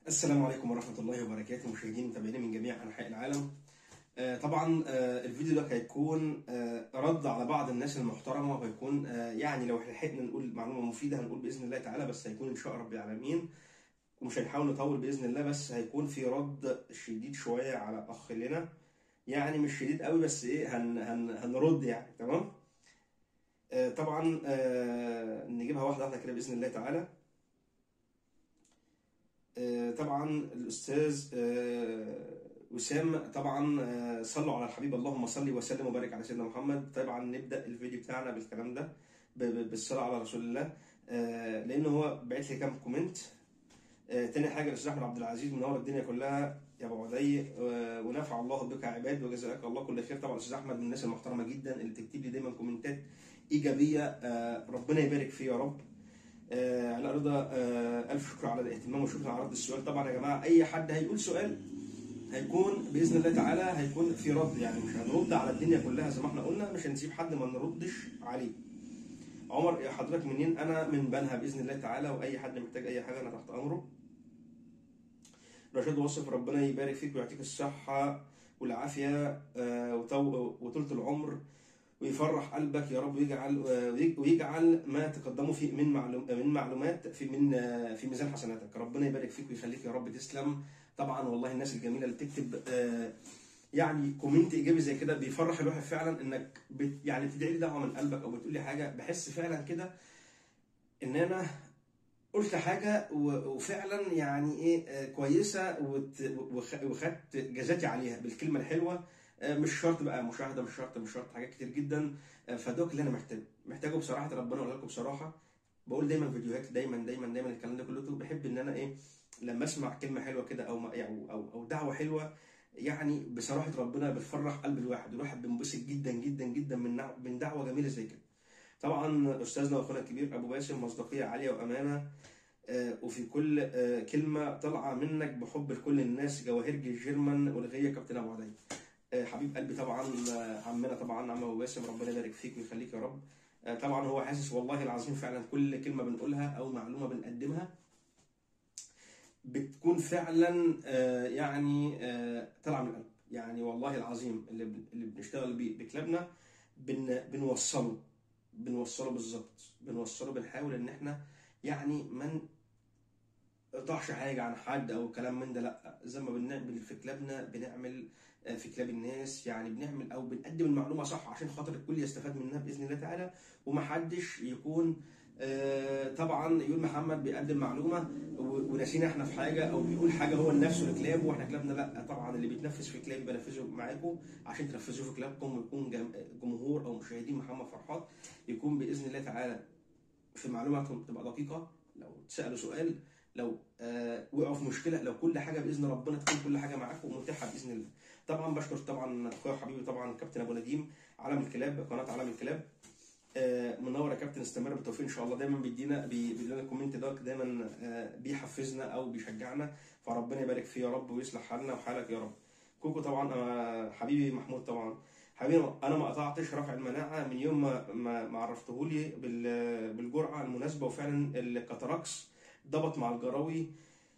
السلام عليكم ورحمة الله وبركاته مشاهدين متابعين من جميع أنحاء العالم آه، طبعا آه، الفيديو ده هيكون آه، رد على بعض الناس المحترمة وهيكون آه، يعني لو لحقنا نقول معلومة مفيدة هنقول بإذن الله تعالى بس هيكون إن شاء رب العالمين ومش هنحاول نطول بإذن الله بس هيكون في رد شديد شوية على أخ لنا يعني مش شديد قوي بس إيه هن هن هنرد يعني تمام آه، طبعا آه، نجيبها واحدة واحدة كده بإذن الله تعالى آه، طبعا الاستاذ آه، وسام طبعا آه، صلوا على الحبيب اللهم صل وسلم وبارك على سيدنا محمد طبعا نبدا الفيديو بتاعنا بالكلام ده ب- ب- بالصلاه على رسول الله آه، لان هو بعت لي كام كومنت آه، تاني حاجه الاستاذ احمد عبد العزيز منور الدنيا كلها يا ابو عدي آه، ونفع الله بك عباد وجزاك الله كل خير طبعا الاستاذ احمد من الناس المحترمه جدا اللي بتكتب لي دايما كومنتات ايجابيه آه، ربنا يبارك فيه يا رب آه، علاء رضا آه، الف شكر على الاهتمام وشكرا على رد السؤال طبعا يا جماعه اي حد هيقول سؤال هيكون باذن الله تعالى هيكون في رد يعني مش هنرد على الدنيا كلها زي ما احنا قلنا مش هنسيب حد ما نردش عليه عمر يا حضرتك منين انا من بنها باذن الله تعالى واي حد محتاج اي حاجه انا تحت امره رشاد وصف ربنا يبارك فيك ويعطيك الصحه والعافيه آه، وطو- وطولة العمر ويفرح قلبك يا رب ويجعل ويجعل ما تقدمه في من معلوم من معلومات في من في ميزان حسناتك ربنا يبارك فيك ويخليك يا رب تسلم طبعا والله الناس الجميله اللي بتكتب آه، يعني كومنت ايجابي زي كده بيفرح الواحد فعلا انك بت يعني بتدعي لي دعوه من قلبك او بتقول لي حاجه بحس فعلا كده ان انا قلت حاجه و- وفعلا يعني ايه آه، كويسه وت- وخ- وخدت جزاتي عليها بالكلمه الحلوه آه، مش شرط بقى مشاهده مش شرط مش شرط حاجات كتير جدا آه، فدوك اللي انا محتاجه محتاجه بصراحه ربنا اقول لكم بصراحه بقول دايما فيديوهات دايما دايما دايما الكلام ده كله بحب ان انا ايه لما اسمع كلمه حلوه كده او ما- او او, أو دعوه حلوه يعني بصراحه ربنا بتفرح قلب الواحد الواحد بينبسط جدا جدا جدا من نع- من دعوه جميله زي كده طبعا استاذنا واخونا الكبير ابو باسم مصداقيه عاليه وامانه آه، وفي كل آه، كلمه طالعه منك بحب لكل الناس جواهرجي الجيرمان والغيه كابتن ابو عدي آه، حبيب قلبي طبعا آه، عمنا طبعا عم ابو باسم ربنا يبارك فيك ويخليك يا رب آه، طبعا هو حاسس والله العظيم فعلا كل كلمه بنقولها او معلومه بنقدمها بتكون فعلا آه، يعني آه، طالعه من القلب يعني والله العظيم اللي بن- اللي بنشتغل بيه بكلابنا بن بنوصله بنوصله بالظبط بنوصله بنحاول ان احنا يعني ما نقطعش حاجه عن حد او كلام من ده لا زي ما بنعمل في كلابنا بنعمل آه، في كلاب الناس يعني بنعمل او بنقدم المعلومه صح عشان خاطر الكل يستفاد منها باذن الله تعالى ومحدش يكون آه، طبعا يقول محمد بيقدم معلومه و- وناسينا احنا في حاجه او بيقول حاجه هو لنفسه لكلابه واحنا كلابنا لا طبعا اللي بيتنفذ في كلابي بنفذه معاكم عشان تنفذوه في كلابكم ويكون جم- جمهور او مشاهدين محمد فرحات يكون باذن الله تعالى في معلوماتهم تبقى دقيقه لو تسالوا سؤال لو آه وقعوا في مشكله لو كل حاجه باذن ربنا تكون كل حاجه معاكم ومتاحه باذن الله طبعا بشكر طبعا اخويا وحبيبي طبعا كابتن ابو نديم عالم الكلاب قناه عالم الكلاب آه، منور يا كابتن استمر بالتوفيق ان شاء الله دايما بيدينا بي- بيدينا الكومنت ده دايما آه، بيحفزنا او بيشجعنا فربنا يبارك فيه يا رب ويصلح حالنا وحالك يا رب كوكو طبعا آه، حبيبي محمود طبعا حبيبي انا ما قطعتش رفع المناعه من يوم ما ما ما عرفته لي بال- بالجرعه المناسبه وفعلا الكاتاراكس ضبط مع الجراوي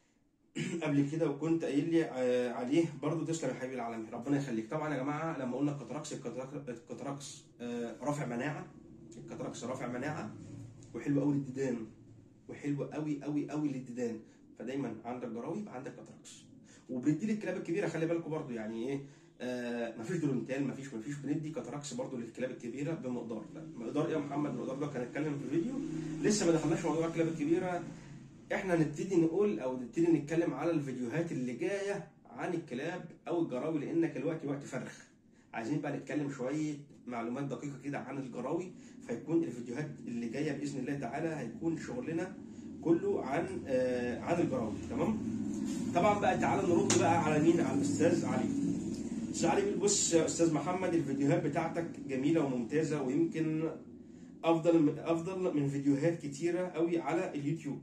قبل كده وكنت قايل لي آه، عليه برضو تسلم يا حبيبي العالمي ربنا يخليك طبعا يا جماعه لما قلنا الكاتاراكس الكاتاراكس- الكاتاراكس آه، رافع مناعه الكاتاراكس رافع مناعه وحلو قوي للديدان وحلو قوي قوي قوي للديدان فدايما عندك جراوي يبقى عندك كاتاراكس وبندي للكلاب الكبيره خلي بالكم برضو يعني ايه آه مفيش دورنتال مفيش مفيش بندي كاتاراكس برضو للكلاب الكبيره بمقدار لا مقدار ايه يا محمد المقدار ده كان اتكلم في فيديو لسه ما دخلناش في موضوع الكلاب الكبيره احنا نبتدي نقول او نبتدي نتكلم على الفيديوهات اللي جايه عن الكلاب او الجراوي لانك الوقت وقت فرخ عايزين بقى نتكلم شويه معلومات دقيقه كده عن الجراوي فيكون الفيديوهات اللي جايه باذن الله تعالى هيكون شغلنا كله عن آه عن الجراوي تمام طبعا بقى تعالى نرد بقى على مين على الاستاذ علي استاذ علي بيقول بص يا استاذ محمد الفيديوهات بتاعتك جميله وممتازه ويمكن افضل من افضل من فيديوهات كتيره قوي على اليوتيوب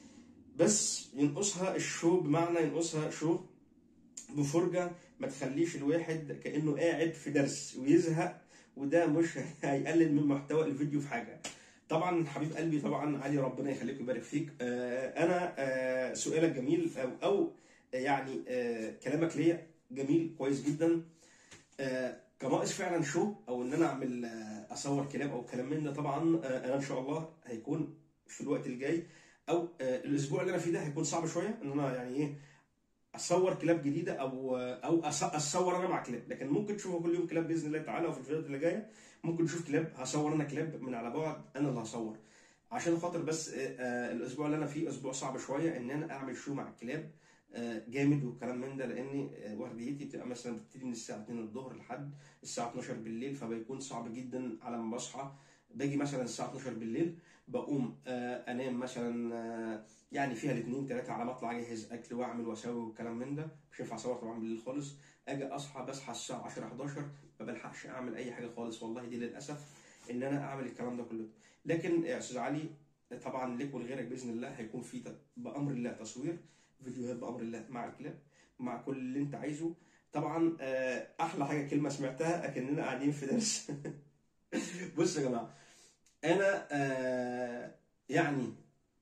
بس ينقصها الشو بمعنى ينقصها شو بفرجة ما تخليش الواحد كأنه قاعد في درس ويزهق وده مش هيقلل من محتوى الفيديو في حاجة طبعا حبيب قلبي طبعا علي ربنا يخليك ويبارك فيك آه، انا آه، سؤالك جميل او او يعني آه، كلامك ليا جميل كويس جدا آه، كناقص فعلا شو او ان انا اعمل آه، اصور كلام او كلام من ده طبعا آه، انا ان شاء الله هيكون في الوقت الجاي او آه، الاسبوع اللي انا فيه ده هيكون صعب شويه ان انا يعني ايه اصور كلاب جديده او او أص- اصور انا مع كلاب لكن ممكن تشوفوا كل يوم كلاب باذن الله تعالى وفي الفيديوهات اللي جايه ممكن نشوف كلاب هصور انا كلاب من على بعد انا اللي هصور عشان خاطر بس آه، آه، الاسبوع اللي انا فيه اسبوع صعب شويه ان انا اعمل شو مع الكلاب آه، جامد والكلام من ده لان آه، ورديتي بتبقى مثلا بتبتدي من الساعه 2 الظهر لحد الساعه 12 بالليل فبيكون صعب جدا على ما بصحى باجي مثلا الساعه 12 بالليل بقوم آه، انام مثلا آه، يعني فيها الاثنين ثلاثه على ما اطلع اجهز اكل واعمل واسوي والكلام من ده مش ينفع اصور طبعا بالليل خالص اجي اصحى بصحى الساعه 10 11 ما بلحقش اعمل اي حاجه خالص والله دي للاسف ان انا اعمل الكلام ده كله لكن يا استاذ علي طبعا لك ولغيرك باذن الله هيكون في ت- بامر الله تصوير فيديوهات بامر الله مع الكلاب مع كل اللي انت عايزه طبعا آه، احلى حاجه كلمه سمعتها اكننا قاعدين في درس بصوا يا جماعه انا آه، يعني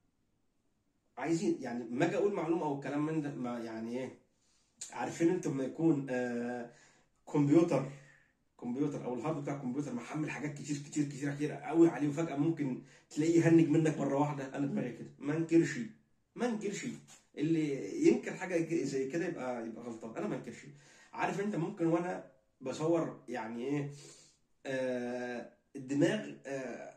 عايزين يعني ما اجي اقول معلومه او كلام من ده ما يعني ايه عارفين انتم لما يكون آه، كمبيوتر كمبيوتر او الهارد بتاع الكمبيوتر محمل حاجات كتير كتير كتير كتير قوي عليه وفجاه ممكن تلاقيه يهنج منك مره واحده انا دماغي كده ما انكرش ما انكرش اللي ينكر حاجه زي كده يبقى يبقى غلطان انا ما انكرش عارف انت ممكن وانا بصور يعني ايه آه الدماغ آه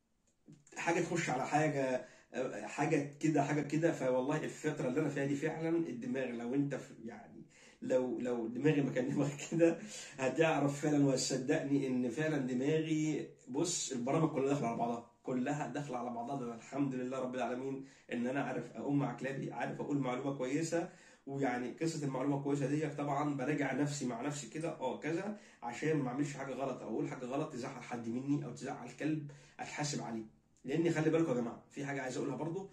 حاجه تخش على حاجه آه، حاجه كده حاجه كده فوالله الفتره اللي انا فيها دي فعلا الدماغ لو انت في يعني لو لو دماغي مكان دماغك كده هتعرف فعلا وصدقني ان فعلا دماغي بص البرامج كلها داخله على بعضها كلها داخله على بعضها ده الحمد لله رب العالمين ان انا عارف اقوم مع كلابي عارف اقول معلومه كويسه ويعني قصه المعلومه الكويسه دي طبعا براجع نفسي مع نفسي كده اه كذا عشان ما اعملش حاجه غلط او اقول حاجه غلط تزعل حد مني او تزعل كلب اتحاسب عليه لان خلي بالكم يا جماعه في حاجه عايز اقولها برضو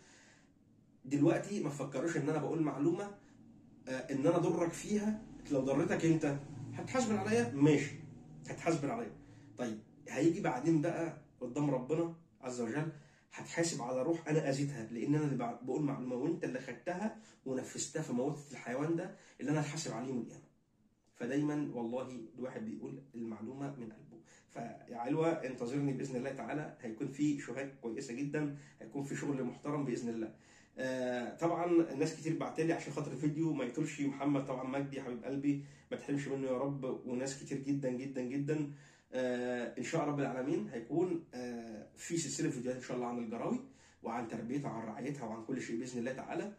دلوقتي ما تفكروش ان انا بقول معلومه آه، ان انا اضرك فيها لو ضرتك انت هتحاسبن عليا ماشي هتحاسبن عليا طيب هيجي بعدين بقى قدام ربنا عز وجل هتحاسب على روح انا اذيتها لان انا اللي بع- بقول معلومه وانت اللي خدتها ونفذتها في موتة الحيوان ده اللي انا هتحاسب عليه يوم القيامه فدايما والله الواحد بيقول المعلومه من قلبه فيا علوه انتظرني باذن الله تعالى هيكون في شهاد كويسه جدا هيكون في شغل محترم باذن الله آه، طبعا ناس كتير بعتلي عشان خاطر الفيديو ما يطولش محمد طبعا مجدي حبيب قلبي ما تحرمش منه يا رب وناس كتير جدا جدا جدا آه، ان شاء رب العالمين هيكون آه، في سلسله فيديوهات ان شاء الله عن الجراوي وعن تربيتها وعن رعايتها وعن كل شيء باذن الله تعالى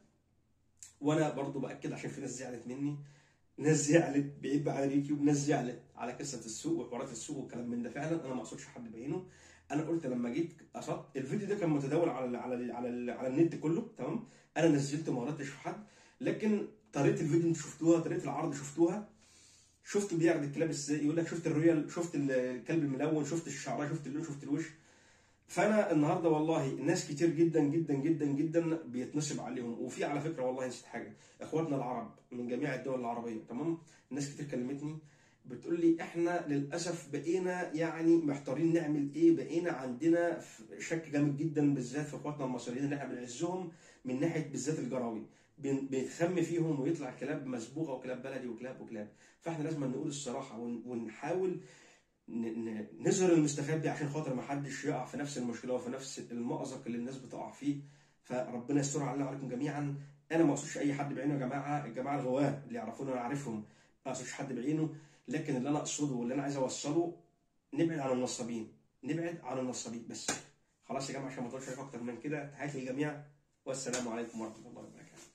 وانا برضو باكد عشان في ناس زعلت مني ناس زعلت بعيد بقى على اليوتيوب ناس زعلت على قصه السوق وحوارات السوق والكلام من ده فعلا انا ما اقصدش حد بعينه انا قلت لما جيت قصدت الفيديو ده كان متداول على ال على ال على, ال على النت كله تمام انا نزلته ما ردتش في حد لكن طريقه الفيديو انتوا شفتوها طريقه العرض شفتوها شفت بيعرض الكلاب ازاي يقول لك شفت الريال شفت ال- الكلب الملون شفت الشعراء شفت اللون شفت الوش فانا النهارده والله ناس كتير جدا جدا جدا جدا بيتنصب عليهم وفي على فكره والله نسيت حاجه اخواتنا العرب من جميع الدول العربيه تمام ناس كتير كلمتني بتقول لي احنا للاسف بقينا يعني محتارين نعمل ايه بقينا عندنا شك جامد جدا بالذات في اخواتنا المصريين اللي احنا بنعزهم من ناحيه بالذات الجراوي بن- بيتخم فيهم ويطلع كلاب مسبوغه وكلاب بلدي وكلاب وكلاب فاحنا لازم نقول الصراحه ون- ونحاول ن- ن- نظهر المستخبي عشان خاطر ما حدش يقع في نفس المشكله وفي نفس المأزق اللي الناس بتقع فيه فربنا يستر علينا وعليكم جميعا انا ما اقصدش اي حد بعينه يا جماعه الجماعه الغواه اللي يعرفوني وانا عارفهم ما اقصدش حد بعينه لكن اللي انا اقصده واللي انا عايز اوصله نبعد عن النصابين نبعد عن النصابين بس خلاص يا جماعه عشان ما اطولش عليكم اكتر من كده تحياتي للجميع والسلام عليكم ورحمه الله وبركاته